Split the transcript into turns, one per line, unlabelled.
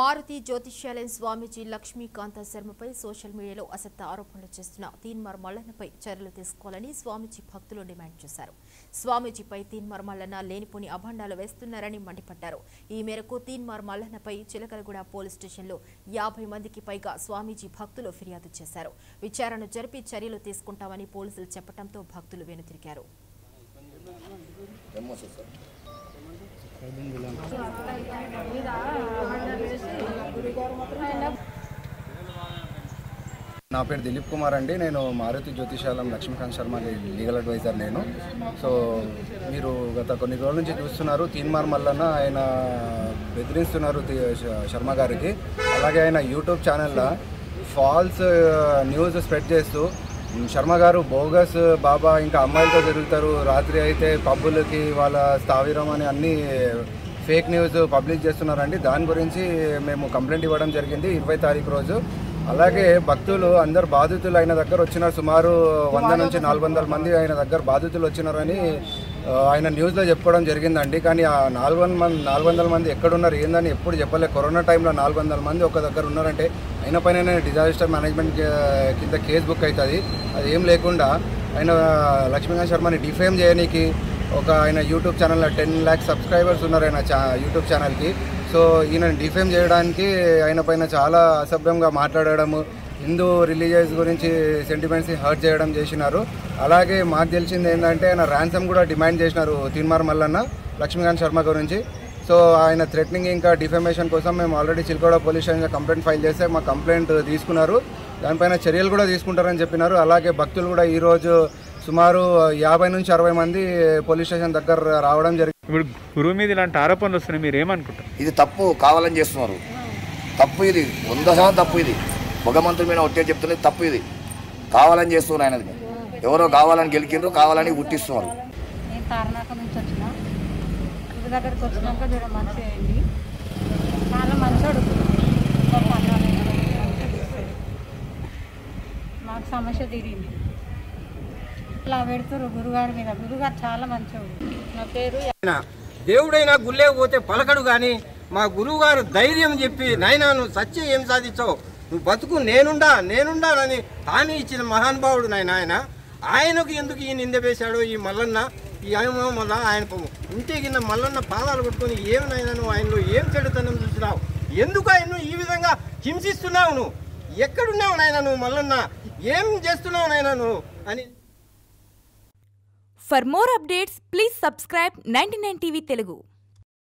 మారుతి జ్యోతిష్యాలయం స్వామీజీ లక్ష్మీకాంత శర్మపై సోషల్ మీడియాలో అసత్య ఆరోపణలు చేస్తున్న తీన్మార్ మల్లన్నపై చర్యలు తీసుకోవాలని స్వామీజీ భక్తులు డిమాండ్ చేశారు స్వామీజీపై తీన్మార్ మల్లన్న లేనిపోని అభండాలు వేస్తున్నారని మండిపడ్డారు ఈ మేరకు తీన్మార్ మల్లన్నపై చిలకలగూడ పోలీస్ స్టేషన్లో యాభై మందికి పైగా స్వామీజీ భక్తులు ఫిర్యాదు చేశారు విచారణ జరిపి చర్యలు తీసుకుంటామని పోలీసులు చెప్పడంతో భక్తులు వెనుతిరిగారు
నా పేరు దిలీప్ కుమార్ అండి నేను మారుతి జ్యోతిషాలం లక్ష్మీకాంత్ శర్మ లీగల్ అడ్వైజర్ నేను సో మీరు గత కొన్ని రోజుల నుంచి చూస్తున్నారు తీన్మార్ మల్లన్న ఆయన బెదిరిస్తున్నారు తి- శ- శర్మ గారికి అలాగే ఆయన యూట్యూబ్ ఛానల్లో ఫాల్స్ న్యూస్ స్ప్రెడ్ చేస్తూ శర్మ గారు బోగస్ బాబా ఇంకా అమ్మాయిలతో తిరుగుతారు రాత్రి అయితే పబ్బులకి వాళ్ళ స్థావిరం అని అన్నీ ఫేక్ న్యూస్ పబ్లిష్ చేస్తున్నారండి దాని గురించి మేము కంప్లైంట్ ఇవ్వడం జరిగింది ఇరవై తారీఖు రోజు అలాగే భక్తులు అందరు బాధితులు ఆయన దగ్గర వచ్చినారు సుమారు వంద నుంచి నాలుగు వందల మంది ఆయన దగ్గర బాధితులు వచ్చినారని ఆ, ఆయన న్యూస్లో చెప్పుకోవడం జరిగిందండి కానీ ఆ నాలుగు వందల మంది నాలుగు వందల మంది ఎక్కడున్నారు ఏందని ఎప్పుడు చెప్పలే కరోనా టైంలో నాలుగు వందల మంది ఒక దగ్గర ఉన్నారంటే అయిన పైన డిజాస్టర్ మేనేజ్మెంట్ కింద కేసు బుక్ అవుతుంది అది ఏం లేకుండా ఆయన లక్ష్మీకాంత్ శర్మని డిఫేమ్ చేయనీకి ఒక ఆయన యూట్యూబ్ ఛానల్లో టెన్ ల్యాక్స్ సబ్స్క్రైబర్స్ ఉన్నారు ఆయన చా యూట్యూబ్ ఛానల్కి సో ఈయన డిఫేమ్ చేయడానికి ఆయన పైన చాలా అసభ్యంగా మాట్లాడడము హిందూ రిలీజియస్ గురించి సెంటిమెంట్స్ని హర్ట్ చేయడం చేసినారు అలాగే మాకు తెలిసింది ఏంటంటే ఆయన ర్యాన్సమ్ కూడా డిమాండ్ చేసినారు తిన్మార్ మల్లన్న లక్ష్మీకాంత్ శర్మ గురించి సో ఆయన థ్రెటనింగ్ ఇంకా డిఫమేషన్ కోసం మేము ఆల్రెడీ చిల్కోడ పోలీస్ స్టేషన్లో కంప్లైంట్ ఫైల్ చేస్తే మా కంప్లైంట్ తీసుకున్నారు దానిపైన చర్యలు కూడా తీసుకుంటారని చెప్పినారు అలాగే భక్తులు కూడా ఈరోజు సుమారు యాభై నుంచి అరవై మంది పోలీస్ స్టేషన్ దగ్గర రావడం జరిగింది
ఇప్పుడు గురువు మీద ఇలాంటి ఆరోపణలు వస్తున్నాయి మీరు ఏమనుకుంటారు
ఇది తప్పు కావాలని చేస్తున్నారు తప్పు ఇది వంద శాతం తప్పు ఇది భగవంతుడి మీద ఒట్టే చెప్తున్నది తప్పు ఇది కావాలని చేస్తున్నారు ఆయనది ఎవరో కావాలని గెలికిండ్రు కావాలని గుట్టిస్తున్నారు
నేను తారనాక నుంచి వచ్చిన ఇంటి దగ్గరికి వచ్చినాక చూడ మంచి అయింది చాలా మంచోడు గొప్ప అన్నవాడు. మంచిగా చేస్తాడు. మాకు సమస్య తీరింది ఇట్లా పెడుతురు గురుగారి మీద గురుగారు చాలా మంచోడు నా పేరు
దేవుడైనా గుళ్ళే పోతే పలకడు కానీ మా గురువు గారు ధైర్యం చెప్పి నాయనా నువ్వు సత్యం ఏం సాధించావు నువ్వు బతుకు నేనుండా నేనుండానని హామీ ఇచ్చిన మహానుభావుడు నాయన ఆయన ఆయనకు ఎందుకు ఈ నింద వేశాడు ఈ మల్లన్న ఈ ఆయన మళ్ళ ఆయన పాపం ఇంటి కింద మల్లన్న పాదాలు కొట్టుకొని ఏమి నాయనా నువ్వు ఆయనలో ఏం చెడుతనం చూసినావు ఎందుకు ఆయన ఈ విధంగా హింసిస్తున్నావు నువ్వు ఎక్కడున్నావు నాయన నువ్వు మల్లన్న ఏం చేస్తున్నావు నాయన నువ్వు అని
For more updates, please subscribe 99 TV Telugu.